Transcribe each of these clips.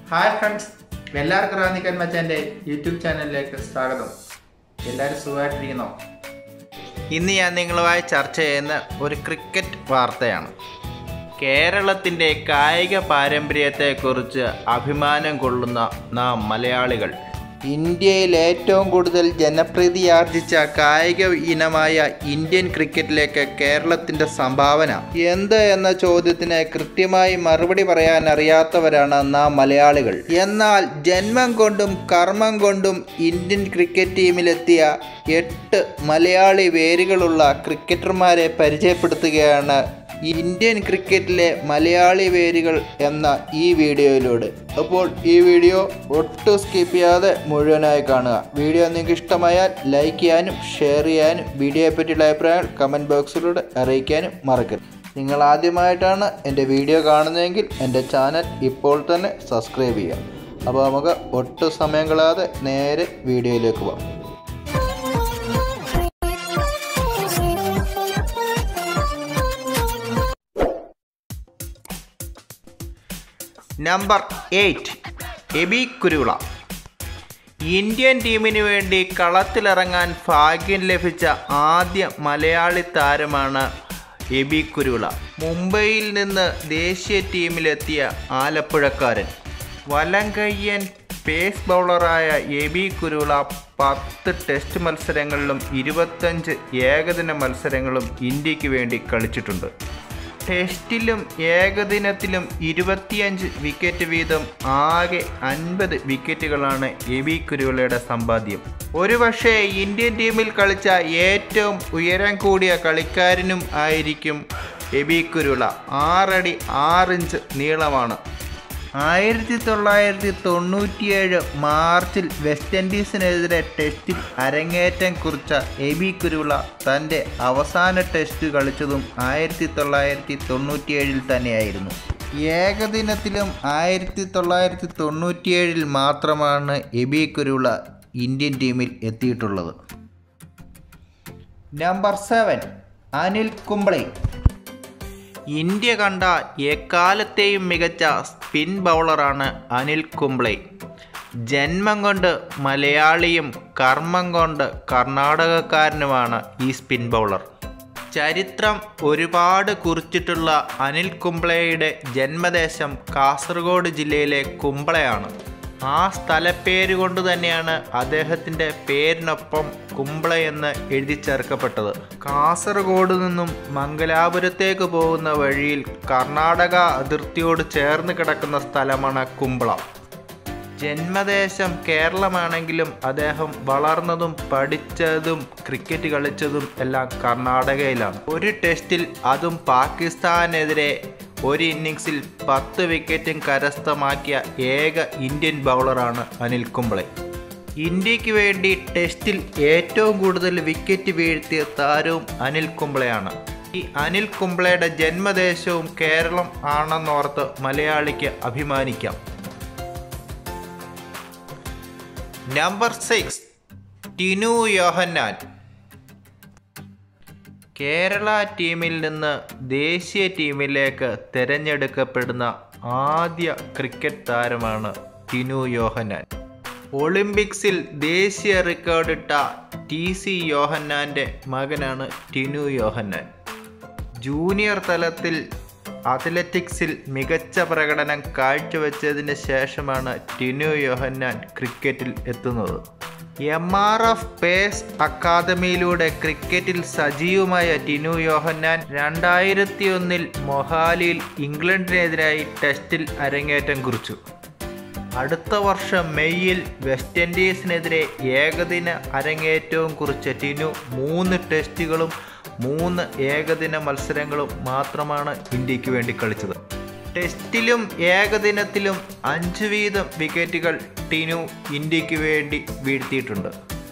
hi friends എല്ലാവർക്കും റാന്നിക്കൻ മച്ചാൻ്റെ YouTube ചാനലിലേക്ക് സ്വാഗതം എല്ലാവരും സുഖമായിട്ടിരിക്കുന്നോ ഇന്ന് ഞാൻ നിങ്ങളുമായി ചർച്ച ചെയ്യുന്ന ഒരു ക്രിക്കറ്റ് വാർത്തയാണ് കേരളത്തിൻ്റെ കായിക പാരമ്പര്യത്തെക്കുറിച്ച് അഭിമാനം കൊള്ളുന്ന നാം മലയാളികൾ ഇന്ത്യയിൽ ഏറ്റവും കൂടുതൽ ജനപ്രീതി ആർജിച്ച കായിക ഇനമായ ഇന്ത്യൻ ക്രിക്കറ്റിലേക്ക് കേരളത്തിന്റെ സംഭാവന എന്ത് എന്ന ചോദ്യത്തിന് കൃത്യമായി മറുപടി പറയാൻ അറിയാത്തവരാണ് നാം മലയാളികൾ എന്നാൽ ജന്മം കൊണ്ടും കർമ്മം കൊണ്ടും ഇന്ത്യൻ ക്രിക്കറ്റ് ടീമിലെത്തിയ എട്ട് മലയാളി വേരുകളുള്ള ക്രിക്കറ്റർമാരെ പരിചയപ്പെടുത്തുകയാണ് ഇന്ത്യൻ ക്രിക്കറ്റിലെ മലയാളി വേരുകൾ എന്ന ഈ വീഡിയോയിലൂടെ അപ്പോൾ ഈ വീഡിയോ ഒട്ടും സ്കിപ്പ് ചെയ്യാതെ മുഴുവനായി കാണുക വീഡിയോ നിങ്ങൾക്ക് ഇഷ്ടമായാൽ ലൈക്ക് ചെയ്യാനും ഷെയർ ചെയ്യാനും വീഡിയോയെ പറ്റിയുള്ള അഭിപ്രായങ്ങൾ കമൻറ്റ് ബോക്സിലൂടെ അറിയിക്കാനും മറക്കരുത് നിങ്ങൾ ആദ്യമായിട്ടാണ് എൻ്റെ വീഡിയോ കാണുന്നതെങ്കിൽ എൻ്റെ ചാനൽ ഇപ്പോൾ തന്നെ സബ്സ്ക്രൈബ് ചെയ്യാം അപ്പോൾ നമുക്ക് ഒട്ടും സമയം കളയാതെ നേരെ വീഡിയോയിലേക്ക് പോകാം number eight Abey Kuruvilla Indian ടീമിന് വേണ്ടി കളത്തിലിറങ്ങാൻ ഭാഗ്യം ലഭിച്ച ആദ്യ മലയാളി താരമാണ് എബി കുരുള മുംബൈയിൽ നിന്ന് ദേശീയ ടീമിലെത്തിയ ആലപ്പുഴക്കാരൻ വലങ്കയ്യൻ പേസ് ബൗളറായ എബി കുരുള പത്ത് ടെസ്റ്റ് മത്സരങ്ങളിലും ഇരുപത്തഞ്ച് ഏകദിന മത്സരങ്ങളും ഇന്ത്യക്ക് വേണ്ടി കളിച്ചിട്ടുണ്ട് ടെസ്റ്റിലും ഏകദിനത്തിലും ഇരുപത്തിയഞ്ച് വിക്കറ്റ് വീതം ആകെ അൻപത് വിക്കറ്റുകളാണ് എബി കുരുവിളയുടെ സമ്പാദ്യം ഒരുപക്ഷെ ഇന്ത്യൻ ടീമിൽ കളിച്ച ഏറ്റവും ഉയരം കൂടിയ കളിക്കാരനും ആയിരിക്കും എബി കുരുള ആറടി ആറിഞ്ച് നീളമാണ് ആയിരത്തി തൊള്ളായിരത്തി തൊണ്ണൂറ്റിയേഴ് മാർച്ചിൽ വെസ്റ്റ് ഇൻഡീസിനെതിരെ ടെസ്റ്റിൽ അരങ്ങേറ്റം കുറിച്ച എബി കുരുള തൻ്റെ അവസാന ടെസ്റ്റ് കളിച്ചതും ആയിരത്തി തൊള്ളായിരത്തി തൊണ്ണൂറ്റിയേഴിൽ തന്നെയായിരുന്നു ഏകദിനത്തിലും ആയിരത്തി തൊള്ളായിരത്തി തൊണ്ണൂറ്റിയേഴിൽ മാത്രമാണ് എബി കുരുള ഇന്ത്യൻ ടീമിൽ എത്തിയിട്ടുള്ളത് number seven Anil Kumble India കണ്ട എക്കാലത്തെയും മികച്ച സ്പിൻ ബൗളറാണ് അനിൽ കുംബ്ലെ ജന്മം കൊണ്ട് മലയാളിയും കർമ്മം കൊണ്ട് കർണാടകക്കാരനുമാണ് ഈ സ്പിൻ ബൗളർ ചരിത്രം ഒരുപാട് കുറിച്ചിട്ടുള്ള അനിൽ കുംബ്ലയുടെ ജന്മദേശം കാസർഗോഡ് ജില്ലയിലെ കുംബ്ലയാണ് ആ സ്ഥലപ്പേര് കൊണ്ട് തന്നെയാണ് അദ്ദേഹത്തിൻ്റെ പേരിനൊപ്പം കുംബ്ല എന്ന് എഴുതി ചേർക്കപ്പെട്ടത് കാസർഗോഡ് നിന്നും മംഗലാപുരത്തേക്ക് പോകുന്ന വഴിയിൽ കർണാടക അതിർത്തിയോട് ചേർന്ന് കിടക്കുന്ന സ്ഥലമാണ് കുംബ്ല ജന്മദേശം കേരളമാണെങ്കിലും അദ്ദേഹം വളർന്നതും പഠിച്ചതും ക്രിക്കറ്റ് കളിച്ചതും എല്ലാം കർണാടകയിലാണ് ഒരു ടെസ്റ്റിൽ അതും പാകിസ്ഥാനെതിരെ ഒരു ഇന്നിങ്സിൽ പത്ത് വിക്കറ്റും കരസ്ഥമാക്കിയ ഏക ഇന്ത്യൻ ബൗളറാണ് അനിൽ കുംബ്ലെ ഇന്ത്യക്ക് വേണ്ടി ടെസ്റ്റിൽ ഏറ്റവും കൂടുതൽ വിക്കറ്റ് വീഴ്ത്തിയ താരവും അനിൽ കുംബ്ലെയാണ് ഈ അനിൽ കുംബ്ലയുടെ ജന്മദേശവും കേരളം ആണെന്നോർത്ത് മലയാളിക്ക് അഭിമാനിക്കാം നമ്പർ സിക്സ് ടിനു യോഹന്നാൻ കേരള ടീമിൽ നിന്ന് ദേശീയ ടീമിലേക്ക് തിരഞ്ഞെടുക്കപ്പെടുന്ന ആദ്യ ക്രിക്കറ്റ് താരമാണ് ടിനു യോഹന്നാൻ ഒളിമ്പിക്സിൽ ദേശീയ റെക്കോർഡിട്ട ടി സി യോഹന്നാൻ്റെ മകനാണ് ടിനു യോഹന്നാൻ ജൂനിയർ തലത്തിൽ അത്ലറ്റിക്സിൽ മികച്ച പ്രകടനം കാഴ്ചവെച്ചതിന് ശേഷമാണ് ടിനു യോഹന്നാൻ ക്രിക്കറ്റിൽ എത്തുന്നത് എം ആർ എഫ് പേസ് അക്കാദമിയിലൂടെ ക്രിക്കറ്റിൽ സജീവമായ ടിനു യോഹന്നാൻ രണ്ടായിരത്തി ഒന്നിൽ മൊഹാലിയിൽ ഇംഗ്ലണ്ടിനെതിരായി ടെസ്റ്റിൽ അരങ്ങേറ്റം കുറിച്ചു അടുത്ത വർഷം മെയ്യിൽ വെസ്റ്റ് ഇൻഡീസിനെതിരെ ഏകദിന അരങ്ങേറ്റവും കുറിച്ച ടിനു മൂന്ന് ടെസ്റ്റുകളും മൂന്ന് ഏകദിന മത്സരങ്ങളും മാത്രമാണ് ഇന്ത്യക്ക് വേണ്ടി കളിച്ചത് ടെസ്റ്റിലും ഏകദിനത്തിലും അഞ്ച് വീതം വിക്കറ്റുകൾ ടിനു ഇന്ത്യക്ക് വേണ്ടി വീഴ്ത്തിയിട്ടുണ്ട്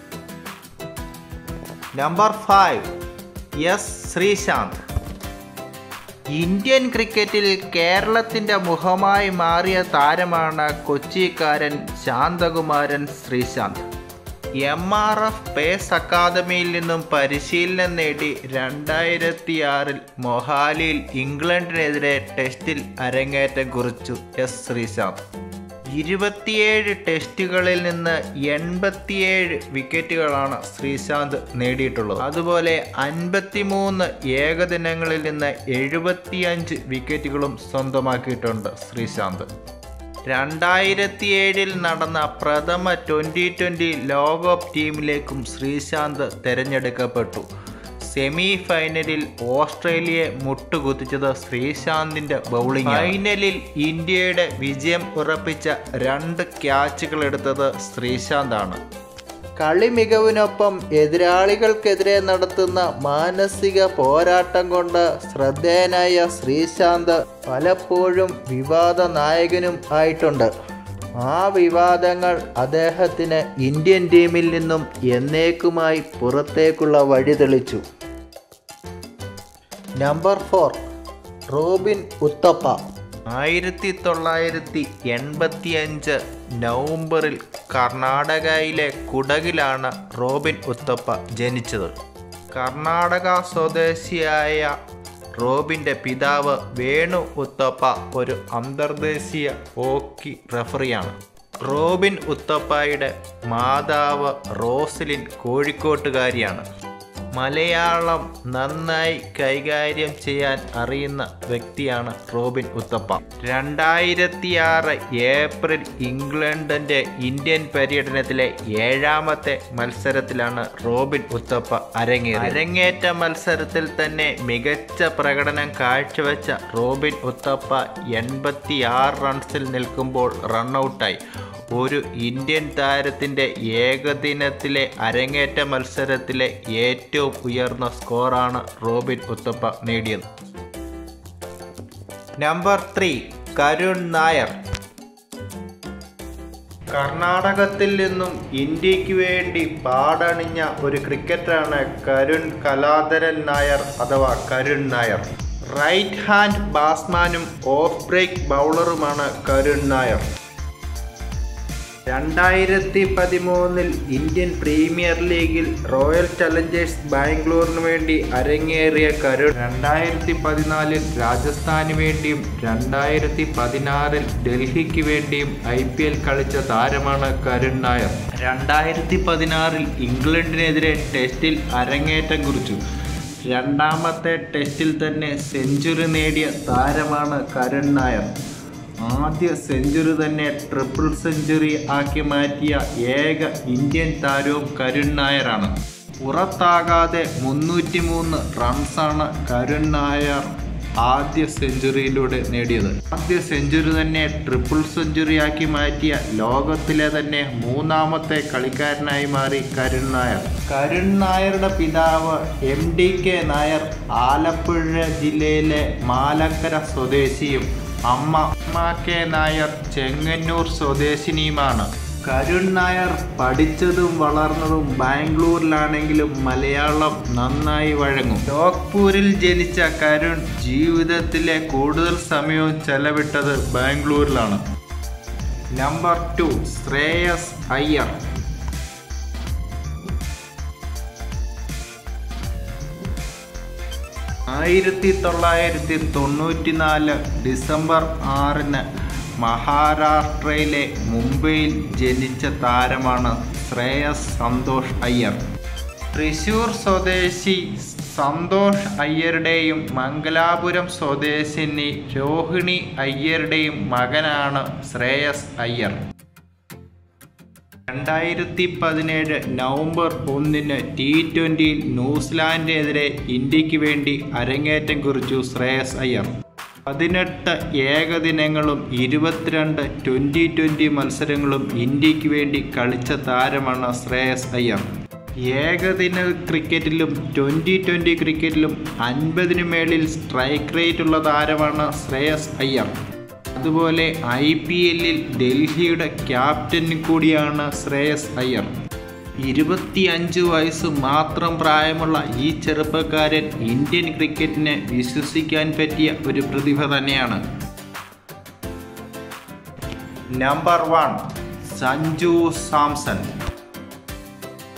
number five S Sreesanth Indian ക്രിക്കറ്റിൽ കേരളത്തിൻ്റെ മുഖമായി മാറിയ താരമാണ് കൊച്ചിക്കാരൻ Santhakumaran Sreesanth M R F pace അക്കാദമിയിൽ നിന്നും പരിശീലനം നേടി രണ്ടായിരത്തി ആറിൽ മൊഹാലിയിൽ ഇംഗ്ലണ്ടിനെതിരെ ടെസ്റ്റിൽ അരങ്ങേറ്റം കുറിച്ചു എസ് ശ്രീശാന്ത് ഇരുപത്തിയേഴ് ടെസ്റ്റുകളിൽ നിന്ന് എൺപത്തിയേഴ് വിക്കറ്റുകളാണ് ശ്രീശാന്ത് നേടിയിട്ടുള്ളത് അതുപോലെ അൻപത്തിമൂന്ന് ഏകദിനങ്ങളിൽ നിന്ന് എഴുപത്തിയഞ്ച് വിക്കറ്റുകളും സ്വന്തമാക്കിയിട്ടുണ്ട് ശ്രീശാന്ത് രണ്ടായിരത്തി ഏഴിൽ നടന്ന പ്രഥമ ട്വൻ്റി ട്വൻ്റി ലോകകപ്പ് ടീമിലേക്കും ശ്രീശാന്ത് തിരഞ്ഞെടുക്കപ്പെട്ടു സെമി ഫൈനലിൽ ഓസ്ട്രേലിയയെ മുട്ടുകുത്തിച്ചത് ശ്രീശാന്തിൻ്റെ ബൗളിംഗ് ഫൈനലിൽ ഇന്ത്യയുടെ വിജയം ഉറപ്പിച്ച രണ്ട് ക്യാച്ചുകൾ എടുത്തത് ശ്രീശാന്താണ് കളി മികവിനൊപ്പം എതിരാളികൾക്കെതിരെ നടത്തുന്ന മാനസിക പോരാട്ടം കൊണ്ട് ശ്രദ്ധേയനായ ശ്രീശാന്ത് പലപ്പോഴും വിവാദ നായകനും ആയിട്ടുണ്ട് ആ വിവാദങ്ങൾ അദ്ദേഹത്തിന് ഇന്ത്യൻ ടീമിൽ നിന്നും എന്നേക്കുമായി പുറത്തേക്കുള്ള വഴി തെളിച്ചു നമ്പർ ഫോർ റോബിൻ ഉത്തപ്പ ആയിരത്തി തൊള്ളായിരത്തി എൺപത്തി അഞ്ച് നവംബറിൽ കർണാടകയിലെ കുടകിലാണ് റോബിൻ ഉത്തപ്പ ജനിച്ചത് കർണാടക സ്വദേശിയായ റോബിൻ്റെ പിതാവ് വേണു ഉത്തപ്പ ഒരു അന്തർദേശീയ ഹോക്കി റഫറിയാണ് റോബിൻ ഉത്തപ്പയുടെ മാതാവ് റോസ്ലിൻ കോഴിക്കോട്ടുകാരിയാണ് മലയാളം നന്നായി കൈകാര്യം ചെയ്യാൻ അറിയുന്ന വ്യക്തിയാണ് റോബിൻ ഉത്തപ്പ രണ്ടായിരത്തിയാറ് ഏപ്രിൽ ഇംഗ്ലണ്ടിൻ്റെ ഇന്ത്യൻ പര്യടനത്തിലെ ഏഴാമത്തെ മത്സരത്തിലാണ് റോബിൻ ഉത്തപ്പ അരങ്ങേറിയത് അരങ്ങേറ്റ മത്സരത്തിൽ തന്നെ മികച്ച പ്രകടനം കാഴ്ചവെച്ച റോബിൻ ഉത്തപ്പ എൺപത്തിയാറ് റൺസിൽ നിൽക്കുമ്പോൾ റണ്ണൌട്ടായി ഒരു ഇന്ത്യൻ താരത്തിൻ്റെ ഏകദിനത്തിലെ അരങ്ങേറ്റ മത്സരത്തിലെ ഏറ്റവും ഉയർന്ന സ്കോറാണ് റോബിൻ ഉത്തപ്പ നേടിയത് നമ്പർ ത്രീ കരുൺ നായർ കർണാടകത്തിൽ നിന്നും ഇന്ത്യക്ക് വേണ്ടി പാടണിഞ്ഞ ഒരു ക്രിക്കറ്ററാണ് കരുൺ കലാധരൻ നായർ അഥവാ കരുൺ നായർ റൈറ്റ് ഹാൻഡ് ബാറ്റ്സ്മാനും ഓഫ് ബ്രേക്ക് ബൗളറുമാണ് കരുൺ നായർ രണ്ടായിരത്തി പതിമൂന്നിൽ ഇന്ത്യൻ പ്രീമിയർ ലീഗിൽ റോയൽ ചലഞ്ചേഴ്സ് ബാംഗ്ലൂരിന് വേണ്ടി അരങ്ങേറിയ കരുൺ രണ്ടായിരത്തി പതിനാലിൽ രാജസ്ഥാന് വേണ്ടിയും രണ്ടായിരത്തി പതിനാറിൽ ഡൽഹിക്ക് വേണ്ടിയും ഐ പി എൽ കളിച്ച താരമാണ് കരുൺ നായർ രണ്ടായിരത്തി പതിനാറിൽ ഇംഗ്ലണ്ടിനെതിരെ ടെസ്റ്റിൽ അരങ്ങേറ്റം കുറിച്ചു രണ്ടാമത്തെ ടെസ്റ്റിൽ തന്നെ സെഞ്ചുറി നേടിയ താരമാണ് കരുൺ നായർ ആദ്യ സെഞ്ചുറി തന്നെ ട്രിപ്പിൾ സെഞ്ചുറി ആക്കി മാറ്റിയ ഏക ഇന്ത്യൻ താരവും കരുൺ നായരാണ് പുറത്താകാതെ മുന്നൂറ്റി മൂന്ന് റൺസാണ് കരുൺ നായർ ആദ്യ സെഞ്ചുറിയിലൂടെ നേടിയത് ആദ്യ സെഞ്ചുറി തന്നെ ട്രിപ്പിൾ സെഞ്ചുറി ആക്കി മാറ്റിയ ലോകത്തിലെ തന്നെ മൂന്നാമത്തെ കളിക്കാരനായി മാറി കരുൺ നായർ കരുൺ നായരുടെ പിതാവ് M D K Nair Alappuzha ജില്ലയിലെ മാലക്കര സ്വദേശിയും അമ്മ അമ്മ കെ നായർ ചെങ്ങന്നൂർ സ്വദേശിനിയുമാണ് കരുൺ നായർ പഠിച്ചതും വളർന്നതും ബാംഗ്ലൂരിലാണെങ്കിലും മലയാളം നന്നായി വഴങ്ങും ലോക്പൂരിൽ ജനിച്ച കരുൺ ജീവിതത്തിലെ കൂടുതൽ സമയവും ചെലവിട്ടത് ബാംഗ്ലൂരിലാണ് നമ്പർ ടു ശ്രേയസ് അയ്യർ ആയിരത്തി തൊള്ളായിരത്തി തൊണ്ണൂറ്റി നാല് ഡിസംബർ ആറിന് മഹാരാഷ്ട്രയിലെ മുംബൈയിൽ ജനിച്ച താരമാണ് ശ്രേയസ് സന്തോഷ് അയ്യർ തൃശൂർ സ്വദേശി സന്തോഷ് അയ്യരുടെയും മംഗലാപുരം സ്വദേശിനി രോഹിണി അയ്യരുടെയും മകനാണ് ശ്രേയസ് അയ്യർ രണ്ടായിരത്തി പതിനേഴ് നവംബർ ഒന്നിന് ടി ട്വൻ്റിയിൽ ന്യൂസിലാൻഡിനെതിരെ ഇന്ത്യക്ക് വേണ്ടി അരങ്ങേറ്റം കുറിച്ചു ശ്രേയസ് അയ്യർ പതിനെട്ട് ഏകദിനങ്ങളും ഇരുപത്തിരണ്ട് ട്വൻ്റി ട്വൻ്റി മത്സരങ്ങളും ഇന്ത്യക്ക് വേണ്ടി കളിച്ച താരമാണ് ശ്രേയസ് അയ്യർ ഏകദിന ക്രിക്കറ്റിലും ട്വൻ്റി ട്വൻ്റി ക്രിക്കറ്റിലും അൻപതിനു മേളിൽ സ്ട്രൈക്ക് റേറ്റ് ഉള്ള താരമാണ് ശ്രേയസ് അയ്യർ അതുപോലെ ഐ പി എല്ലിൽ ഡൽഹിയുടെ ക്യാപ്റ്റൻ കൂടിയാണ് ശ്രേയസ് അയ്യർ ഇരുപത്തിയഞ്ച് വയസ്സ് മാത്രം പ്രായമുള്ള ഈ ചെറുപ്പക്കാരൻ ഇന്ത്യൻ ക്രിക്കറ്റിനെ വിശ്വസിക്കാൻ പറ്റിയ ഒരു പ്രതിഭ തന്നെയാണ് നമ്പർ വൺ സഞ്ജു സാംസൺ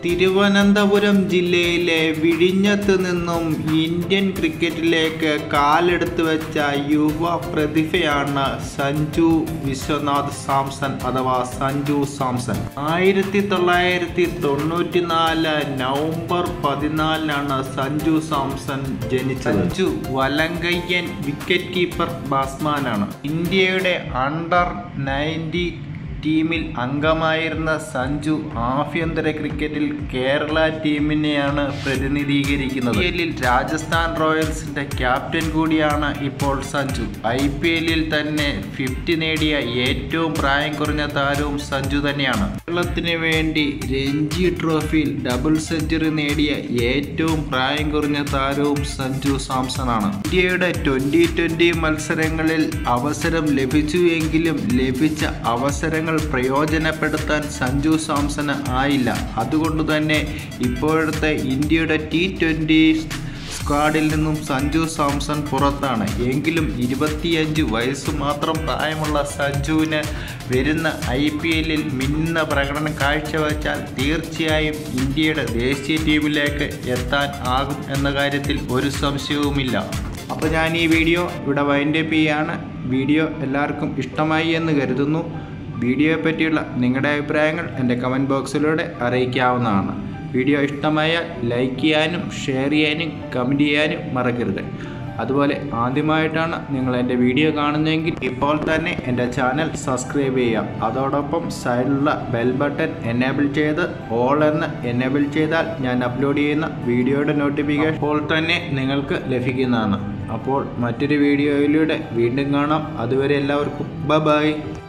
തിരുവനന്തപുരം ജില്ലയിലെ വിഴിഞ്ഞത്ത് നിന്നും ഇന്ത്യൻ ക്രിക്കറ്റിലേക്ക് കാലെടുത്ത് വെച്ച യുവ പ്രതിഭയാണ് സഞ്ജു വിശ്വനാഥ് സാംസൺ അഥവാ സഞ്ജു സാംസൺ ആയിരത്തി തൊള്ളായിരത്തി തൊണ്ണൂറ്റി നാല് നവംബർ പതിനാലിനാണ് സഞ്ജു സാംസൺ ജനിച്ചത് സഞ്ജു വലങ്കയ്യൻ വിക്കറ്റ് കീപ്പർ ബാറ്റ്സ്മാനാണ് ഇന്ത്യയുടെ അണ്ടർ നയൻറ്റി ടീമിൽ അംഗമായിരുന്ന സഞ്ജു ആഭ്യന്തര ക്രിക്കറ്റിൽ കേരള ടീമിനെയാണ് പ്രതിനിധീകരിക്കുന്നത് ഐ പി എല്ലിൽ രാജസ്ഥാൻ റോയൽസിന്റെ ക്യാപ്റ്റൻ കൂടിയാണ് ഇപ്പോൾ സഞ്ജു ഐ പി എല്ലിൽ തന്നെ ഫിഫ്റ്റി നേടിയ ഏറ്റവും പ്രായം കുറഞ്ഞ താരവും സഞ്ജു തന്നെയാണ് കേരളത്തിന് വേണ്ടി രഞ്ജി ട്രോഫിയിൽ ഡബിൾ സെഞ്ചുറി നേടിയ ഏറ്റവും പ്രായം കുറഞ്ഞ താരവും സഞ്ജു സാംസൺ ആണ് ഇന്ത്യയുടെ ട്വന്റി ട്വന്റി മത്സരങ്ങളിൽ അവസരം ലഭിച്ചു എങ്കിലും ലഭിച്ച അവസരങ്ങൾ പ്രയോജനപ്പെടുത്താൻ സഞ്ജു സാംസന് ആയില്ല അതുകൊണ്ട് തന്നെ ഇപ്പോഴത്തെ ഇന്ത്യയുടെ ടി ട്വൻ്റി സ്ക്വാഡിൽ നിന്നും സഞ്ജു സാംസൺ പുറത്താണ് എങ്കിലും ഇരുപത്തിയഞ്ച് വയസ്സ് മാത്രം പ്രായമുള്ള സഞ്ജുവിന് വരുന്ന ഐ പി എല്ലിൽ മിന്നുന്ന പ്രകടനം കാഴ്ചവെച്ചാൽ തീർച്ചയായും ഇന്ത്യയുടെ ദേശീയ ടീമിലേക്ക് എത്താൻ ആകും എന്ന കാര്യത്തിൽ ഒരു സംശയവുമില്ല അപ്പോൾ ഞാൻ ഈ വീഡിയോ ഇവിടെ വൈൻഡപ്പ് ചെയ്യാണ് വീഡിയോ എല്ലാവർക്കും ഇഷ്ടമായി എന്ന് കരുതുന്നു വീഡിയോയെ പറ്റിയുള്ള നിങ്ങളുടെ അഭിപ്രായങ്ങൾ എൻ്റെ കമൻറ്റ് ബോക്സിലൂടെ അറിയിക്കാവുന്നതാണ് വീഡിയോ ഇഷ്ടമായാൽ ലൈക്ക് ചെയ്യാനും ഷെയർ ചെയ്യാനും കമൻറ്റ് ചെയ്യാനും മറക്കരുത് അതുപോലെ ആദ്യമായിട്ടാണ് നിങ്ങൾ എൻ്റെ വീഡിയോ കാണുന്നതെങ്കിൽ ഇപ്പോൾ തന്നെ എൻ്റെ ചാനൽ സബ്സ്ക്രൈബ് ചെയ്യാം അതോടൊപ്പം സൈഡിലുള്ള ബെൽ ബട്ടൺ എനേബിൾ ചെയ്ത് ഓൾ എന്ന് എനേബിൾ ചെയ്താൽ ഞാൻ അപ്ലോഡ് ചെയ്യുന്ന വീഡിയോയുടെ നോട്ടിഫിക്കേഷൻ അപ്പോൾ തന്നെ നിങ്ങൾക്ക് ലഭിക്കുന്നതാണ് അപ്പോൾ മറ്റൊരു വീഡിയോയിലൂടെ വീണ്ടും കാണാം അതുവരെ എല്ലാവർക്കും ബ ബൈ